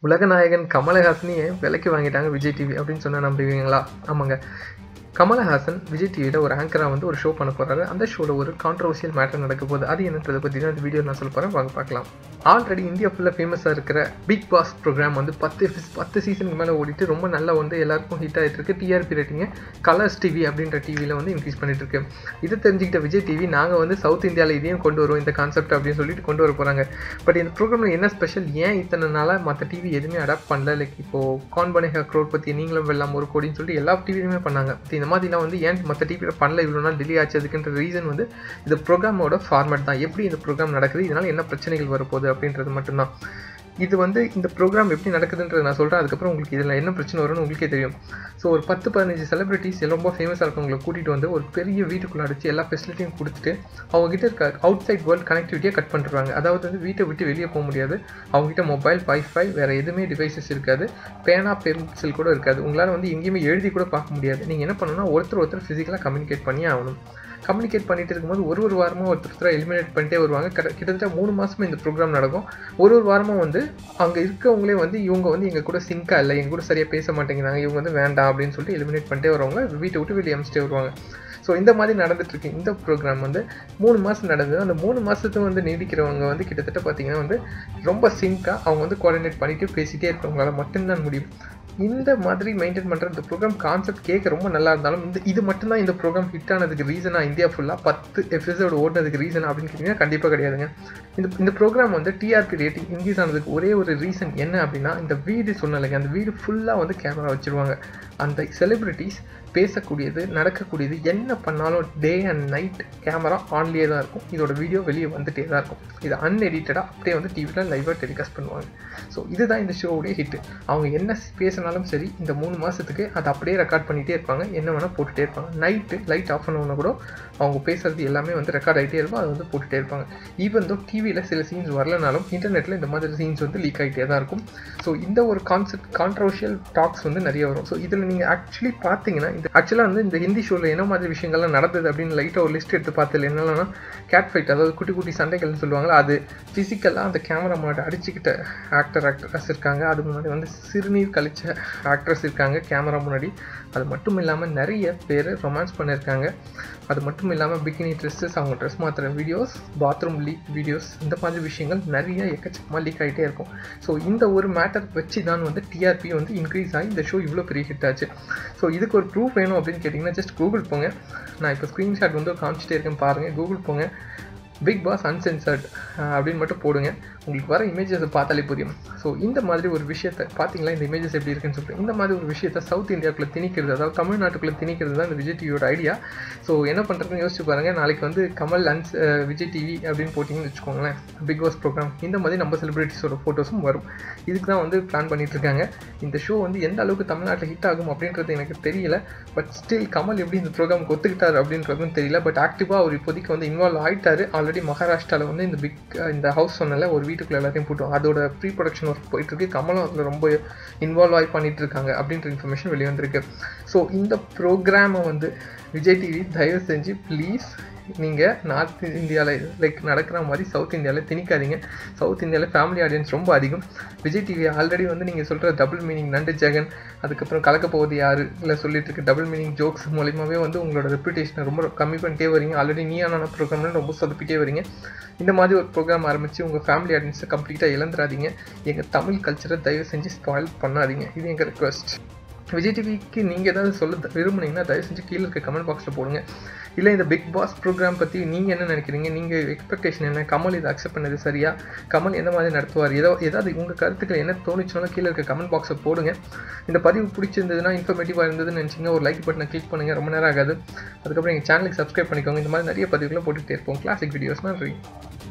உலகநாயகன் கமலஹாசனையே விலைக்கு வாங்கிட்டாங்க விஜய் டிவி அப்படின்னு சொன்னால் நம்புவீங்களா ஆமாங்க கமலஹாசன் விஜய் டிவியில் ஒரு ஆங்கராக வந்து ஒரு ஷோ பண்ண போகிறாரு அந்த ஷோவில் ஒரு கான்ட்ரவர்ஷியல் மேட்டர் நடக்க போகுது அது என்னன்றதை பற்றி தான் இந்த வீடியோ நான் சொல்ல போகிறேன் வாங்க பார்க்கலாம் ஆல்ரெடி இந்தியா ஃபுல்லாக ஃபேமஸாக இருக்கிற பிக் பாஸ் ப்ரோக்ராம் வந்து பத்து பத்து சீசனுக்கு மேலே ஓடிட்டு ரொம்ப நல்லா வந்து எல்லாருக்கும் ஹிட் ஆகிட்டு இருக்கு டிஆர்பி ரேட்டிங்க கலர்ஸ் டிவி அப்படின்ற டிவியில் வந்து இன்க்ரீஸ் பண்ணிட்டு இருக்கு இதை தெரிஞ்சுக்கிட்ட விஜய் டிவி நாங்கள் வந்து சவுத் இந்தியாவில் இதையும் கொண்டு வருவோம் இந்த கான்செப்ட் அப்படின்னு சொல்லிட்டு கொண்டு வர போகிறாங்க பட் இந்த ப்ரோக்ராமில் என்ன ஸ்பெஷல் ஏன் இத்தனை நாளாக மற்ற டிவி எதுவுமே அடாப்ட் பண்ணல லைக் இப்போது கான் பனேகா க்ரோட் பற்றி நீங்களும் வெல்லாம் ஒரு கோடின்னு சொல்லிட்டு எல்லா டிவிலையுமே பண்ணாங்க But இந்த மாதிரிலாம் வந்து ஏன் மற்ற டிவியில் பண்ணல இவ்வளோ நாள் டிலே ஆச்சு அதுக்குன்ற ரீசன் வந்து இந்த ப்ரோக்ராமோட ஃபார்மேட் தான் எப்படி இந்த ப்ரோக்ராம் நடக்குது இதனால் என்ன பிரச்சனைகள் வரப்போகுது அப்படின்றது மட்டும்தான் இது வந்து இந்த ப்ரோக்ராம் எப்படி நடக்குதுன்றது நான் சொல்கிறேன் அதுக்கப்புறம் உங்களுக்கு இதில் என்ன பிரச்சனை வரும்னு உங்களுக்கே தெரியும் ஸோ ஒரு பத்து பதினஞ்சு செலிபிரிட்டிஸ் ரொம்ப ஃபேமஸாக இருக்கவங்களை கூட்டிகிட்டு வந்து ஒரு பெரிய வீட்டுக்குள்ளே அடிச்சு எல்லா ஃபெசிலிட்டியும் கொடுத்துட்டு அவங்ககிட்ட இருக்க அவுட் சைட் வேர்ல்ட் கனெக்டிவிட்டியை கட் பண்ணிடுவாங்க அதாவது வந்து வீட்டை விட்டு வெளியே போக முடியாது அவங்ககிட்ட மொபைல் வைஃபை வேறு எதுவுமே டிவைசஸ் இருக்காது பேனா பென்சில் கூட இருக்காது உங்களால் வந்து எங்கேயுமே எழுதி கூட பார்க்க முடியாது நீங்கள் என்ன பண்ணணும்னா ஒருத்தர் ஒருத்தர் ஃபிசிக்கலாக கம்யூனிகேட் பண்ணி ஆகணும் கம்யூனிகேட் பண்ணிட்டு இருக்கும்போது ஒரு ஒரு வாரமும் ஒருத்தர் ஒருத்தர் எலிமினேட் பண்ணிட்டே வருவாங்க கிட்ட- கிட்டத்தட்ட மூணு மாசமா இந்த ப்ரோக்ராம் நடக்கும் ஒரு ஒரு வாரமும் வந்து அங்கே இருக்கவங்களே வந்து இவங்க வந்து எங்கள் கூட சிங்காக இல்லை எங்க கூட சரியாக பேச மாட்டேங்கிறாங்க இவங்க வந்து வேண்டாம் அப்படின்னு சொல்லிட்டு எலிமினேட் பண்ணிட்டே வருவாங்க வீட்டை விட்டு வெளியே அமிச்சிட்டே வருவாங்க ஸோ இந்த மாதிரி நடந்துட்டு இருக்கு இந்த ப்ரோக்ராம் வந்து மூணு மாதம் நடந்தது அந்த மூணு மாதத்துக்கு வந்து நீடிக்கிறவங்க வந்து கிட்டத்தட்ட பார்த்தீங்கன்னா வந்து ரொம்ப சிங்காக அவங்க வந்து கோஆர்டினேட் பண்ணிட்டு பேசிட்டே இருக்கவங்களால மட்டும்தான் முடியும் இந்த மாதிரி மெயின்டைன் பண்ணுற இந்த ப்ரோக்ராம் கான்செப்ட் கேட்க ரொம்ப நல்லா இருந்தாலும் இந்த இது மட்டும்தான் இந்த ப்ரோக்ராம் ஹிட் ஆனதுக்கு ரீசனாக இந்தியா ஃபுல்லாக பத்து எபிசோடு ஓடுனதுக்கு ரீசன் அப்படின்னு கேட்டிங்கன்னா கண்டிப்பாக கிடையாதுங்க இந்த இந்த ப்ரோக்ராம் வந்து டிஆர்பி ரேட்டிங் இன்க்ரீஸ் ஆனதுக்கு ஒரே ஒரு ரீசன் என்ன அப்படின்னா இந்த வீடு சொன்னலைங்க அந்த வீடு ஃபுல்லாக வந்து கேமரா வச்சுருவாங்க அந்த செலிபிரிட்டிஸ் பேசக்கூடியது நடக்கக்கூடியது என்ன பண்ணாலும் டே அண்ட் நைட் கேமரா ஆன்லேயே தான் இருக்கும் இதோட வீடியோ வெளியே வந்துட்டே தான் இருக்கும் இது அன்எடிட்டடாக அப்படியே வந்து டிவியில் லைவாக டெலிகாஸ்ட் பண்ணுவாங்க ஸோ இதுதான் இந்த ஷோவுடைய ஹிட் அவங்க என்ன பேசினாலும் சரி இந்த மூணு மாதத்துக்கு அதை அப்படியே ரெக்கார்ட் பண்ணிகிட்டே இருப்பாங்க என்ன வேணால் போட்டுகிட்டே இருப்பாங்க நைட்டு லைட் ஆஃப் பண்ணவொன்னே கூட அவங்க பேசுறது எல்லாமே வந்து ரெக்கார்ட் ஆகிட்டே இருக்கும் அதை வந்து போட்டுகிட்டே இருப்பாங்க ஈவன் தோ டிவியில் சில சீன்ஸ் வரலனாலும் இன்டர்நெட்டில் இந்த மாதிரி சீன்ஸ் வந்து லீக் ஆகிட்டே தான் இருக்கும் ஸோ இந்த ஒரு கான்செப்ட் கான்ட்ரவர்ஷியல் டாக்ஸ் வந்து நிறைய வரும் ஸோ இதில் நீங்கள் ஆக்சுவலி பார்த்தீங்கன்னா இந்த ஆக்சுவலாக வந்து இந்த ஹிந்தி ஷோவில் என்ன மாதிரி விஷயங்கள்லாம் நடந்தது அப்படின்னு லைட்டாக ஒரு லிஸ்ட் எடுத்து பார்த்ததுல என்னென்னா கேட் ஃபைட் அதாவது குட்டி குட்டி சண்டைகள்னு சொல்லுவாங்களா அது ஃபிசிக்கலாக அந்த கேமரா முன்னாடி அடிச்சுக்கிட்ட ஆக்டர் ஆக்ட்ரஸ் இருக்காங்க அது முன்னாடி வந்து சிறுநீர் கழிச்ச ஆக்ட்ரஸ் இருக்காங்க கேமரா முன்னாடி அது மட்டும் இல்லாமல் நிறைய பேர் ரொமான்ஸ் பண்ணியிருக்காங்க அது மட்டும் இல்லாமல் பிகினி ட்ரெஸ்ஸஸ் அவங்க ட்ரெஸ் மாற்றுற வீடியோஸ் பாத்ரூம் லீக் வீடியோஸ் இந்த மாதிரி விஷயங்கள் நிறைய எக்கச்சக்கமாக லீக் ஆகிட்டே இருக்கும் ஸோ இந்த ஒரு மேட்டர் வச்சு தான் வந்து டிஆர்பி வந்து இன்க்ரீஸ் ஆகி இந்த ஷோ இவ்வளோ பெரிய ஹிட் ஆச்சு ஸோ இதுக்கு ஒரு ப்ரூஃப் வேணும் அப்படின்னு கேட்டிங்கன்னா ஜஸ்ட் கூகுள் போங்க நான் இப்போ ஸ்க்ரீன்ஷாட் வந்து காமிச்சிட்டே இருக்கேன் பாருங்கள் கூகுள் போங்க பிக் பாஸ் அன்சென்சர்ட் அப்படின்னு மட்டும் போடுங்க உங்களுக்கு வர இமேஜஸை பார்த்தாலே புரியும் ஸோ இந்த மாதிரி ஒரு விஷயத்தை பார்த்தீங்களா இந்த இமேஜஸ் எப்படி இருக்குன்னு சொல்லிட்டு இந்த மாதிரி ஒரு விஷயத்தை சவுத் இந்தியாவுக்குள்ளே திணிக்கிறது அதாவது தமிழ்நாட்டுக்குள்ளே திணிக்கிறது தான் இந்த விஜய் டிவியோட ஐடியா ஸோ என்ன பண்ணுறதுன்னு யோசிச்சு பாருங்கள் நாளைக்கு வந்து கமல் அன்ஸ் அஹ், விஜய் டிவி அப்படின்னு போட்டிங்கன்னு வச்சுக்கோங்களேன் பிக் பாஸ் ப்ரோக்ராம் இந்த மாதிரி நம்ம செலிபிரிட்டிஸோட ஃபோட்டோஸும் வரும் இதுக்கு தான் வந்து பிளான் பண்ணிட்டு இருக்காங்க இந்த ஷோ வந்து எந்த அளவுக்கு தமிழ்நாட்டில் ஹிட் ஆகும் அப்படின்றது எனக்கு தெரியல பட் ஸ்டில் கமல் எப்படி இந்த ப்ரோக்ராமுக்கு ஒத்துக்கிட்டார் அப்படின்றதும் தெரியல பட் ஆக்டிவாக அவர் இப்போதைக்கு வந்து இன்வால்வ் ஆயிட்டாரு ஆல்ரெடி மகாராஷ்டிராவில் வந்து இந்த பிக் இந்த ஹவுஸ் சொன்னல ஒரு வீட்டுக்குள்ள எல்லாத்தையும் போட்டோம் அதோட ப்ரீ ப்ரொடக்ஷன் ஒர்க் போயிட்டு இருக்கு கமலும் அதில் ரொம்ப இன்வால்வ் ஆகி பண்ணிட்டு இருக்காங்க அப்படின்ற இன்ஃபர்மேஷன் வெளியே வந்திருக்கு ஸோ இந்த ப்ரோக்ராமை வந்து விஜய் டிவி தயவு செஞ்சு ப்ளீஸ் நீங்கள் நார்த் இந்தியாவில் லைக் நடக்கிற மாதிரி சவுத் இந்தியாவில் திணிக்காதீங்க சவுத் இந்தியாவில் ஃபேமிலி ஆடியன்ஸ் ரொம்ப அதிகம் விஜய் டிவி ஆல்ரெடி வந்து நீங்கள் சொல்கிற டபுள் மீனிங் நண்டு ஜெகன் அதுக்கப்புறம் கலக்க போவது யாரு இல்லை சொல்லிட்டு இருக்க டபுள் மீனிங் ஜோக்ஸ் மூலியமாகவே வந்து உங்களோட ரெப்புடேஷனை ரொம்ப கம்மி பண்ணிட்டே வரீங்க ஆல்ரெடி நீயான ப்ரோக்ராம்ல ரொம்ப சொதப்பிட்டே வரீங்க இந்த மாதிரி ஒரு ப்ரோக்ராம் ஆரம்பித்து உங்கள் ஃபேமிலி ஆடியன்ஸை கம்ப்ளீட்டாக இழந்துடாதீங்க எங்கள் தமிழ் கல்ச்சரை தயவு செஞ்சு ஸ்பாயில் பண்ணாதீங்க இது எங்கள் ரெக்வஸ்ட் விஜய் டிவிக்கு நீங்கள் ஏதாவது சொல்ல த- விரும்புனீங்கன்னா தயவு செஞ்சு கீழே இருக்க கமெண்ட் பாக்ஸில் போடுங்க இல்லை இந்த பிக் பாஸ் ப்ரோக்ராம் பற்றி நீங்கள் என்ன நினைக்கிறீங்க நீங்கள் எக்ஸ்பெக்டேஷன் என்ன கமல் இதை அக்செப்ட் பண்ணது சரியா கமல் எந்த மாதிரி நடத்துவார் ஏதோ ஏதாவது உங்கள் கருத்துக்கள் என்ன தோணுச்சுனாலும் கீழே இருக்க கமெண்ட் பாக்ஸை போடுங்க இந்த பதிவு பிடிச்சிருந்ததுன்னா இன்ஃபர்மேட்டிவாக இருந்ததுன்னு நினச்சிங்க ஒரு லைக் பட்டனை கிளிக் பண்ணுங்கள் ரொம்ப நேரம் ஆகாது அதுக்கப்புறம் எங்கள் சேனலுக்கு சப்ஸ்கிரைப் பண்ணிக்கோங்க இந்த மாதிரி நிறைய பதிவுகளை போட்டுகிட்டே இருப்போம் கிளாசிக் வீடியோஸ் நன்றி